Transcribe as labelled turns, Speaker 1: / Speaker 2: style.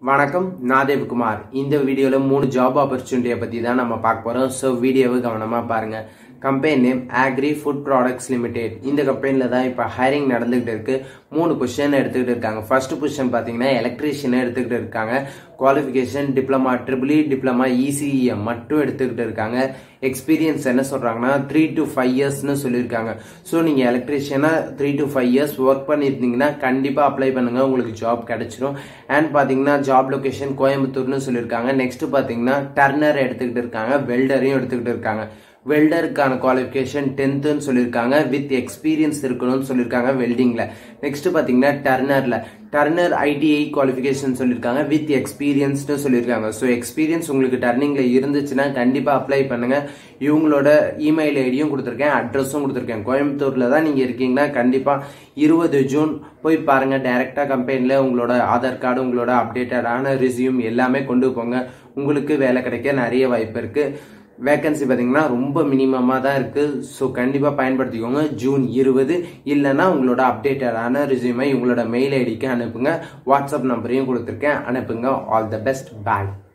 Speaker 1: வணக்கம் நான் தேவ்குமார் இந்த வீடியோவில் மூணு ஜாப் ஆப்பர்ச்சுனிட்டியை பற்றி தான் நம்ம பார்க்க போகிறோம் ஸோ வீடியோவை கவனமாக பாருங்கள் company name agri food products limited இந்த கம்பெனியில் தான் இப்போ ஹைரிங் நடந்துகிட்டு இருக்கு மூணு பொசிஷன் எடுத்துக்கிட்டு இருக்காங்க ஃபர்ஸ்ட் பொசிஷன் பார்த்தீங்கன்னா எலக்ட்ரீஷியனை எடுத்துக்கிட்டு இருக்காங்க qualification diploma triple E diploma ECE மட்டும் எடுத்துக்கிட்டு இருக்காங்க எக்ஸ்பீரியன்ஸ் என்ன சொல்கிறாங்கன்னா த்ரீ டு ஃபைவ் இயர்ஸ்னு சொல்லியிருக்காங்க ஸோ நீங்கள் எலக்ட்ரீஷியனாக three to five years work பண்ணியிருந்தீங்கன்னா கண்டிப்பாக அப்ளை பண்ணுங்கள் உங்களுக்கு ஜாப் கிடைச்சிரும் அண்ட் பார்த்தீங்கன்னா ஜாப் லொகேஷன் கோயம்புத்தூர்னு சொல்லியிருக்காங்க நெக்ஸ்ட் பார்த்தீங்கன்னா டர்னர் எடுத்துக்கிட்டு இருக்காங்க வெல்டரையும் எடுத்துக்கிட்டு இருக்காங்க வெல்டருக்கான குவாலிஃபிகேஷன் டென்த்துன்னு சொல்லியிருக்காங்க வித் எக்ஸ்பீரியன்ஸ் இருக்கணும்னு சொல்லியிருக்காங்க வெல்டிங்கில் நெக்ஸ்ட் பார்த்தீங்கன்னா டர்னரில் டர்னர் ஐடிஐ குவாலிஃபிகேஷன் சொல்லியிருக்காங்க வித் எக்ஸ்பீரியன்ஸ்னு சொல்லியிருக்காங்க ஸோ எக்ஸ்பீரியன்ஸ் உங்களுக்கு டர்னிங்கில் இருந்துச்சுன்னா கண்டிப்பாக அப்ளை பண்ணுங்க இவங்களோட இமெயில் ஐடியும் கொடுத்துருக்கேன் அட்ரஸும் கொடுத்துருக்கேன் கோயம்புத்தூரில் தான் நீங்கள் இருக்கீங்கன்னா கண்டிப்பாக இருபது ஜூன் போய் பாருங்கள் டைரெக்டாக கம்பெனியில் உங்களோட ஆதார் கார்டு உங்களோட அப்டேட்டடான ரிசியூம் எல்லாமே கொண்டு போங்க உங்களுக்கு வேலை கிடைக்க நிறைய வாய்ப்பு இருக்குது வேக்கன்சி பார்த்தீங்கன்னா ரொம்ப மினிமமாக தான் இருக்குது ஸோ கண்டிப்பாக பயன்படுத்திக்கோங்க ஜூன் இருபது இல்லைன்னா உங்களோட அப்டேட்டடான ரிசியூமை உங்களோட மெயில் ஐடிக்கு அனுப்புங்க வாட்ஸ்அப் நம்பரையும் கொடுத்துருக்கேன் அனுப்புங்க ஆல் த பெஸ்ட் பாய்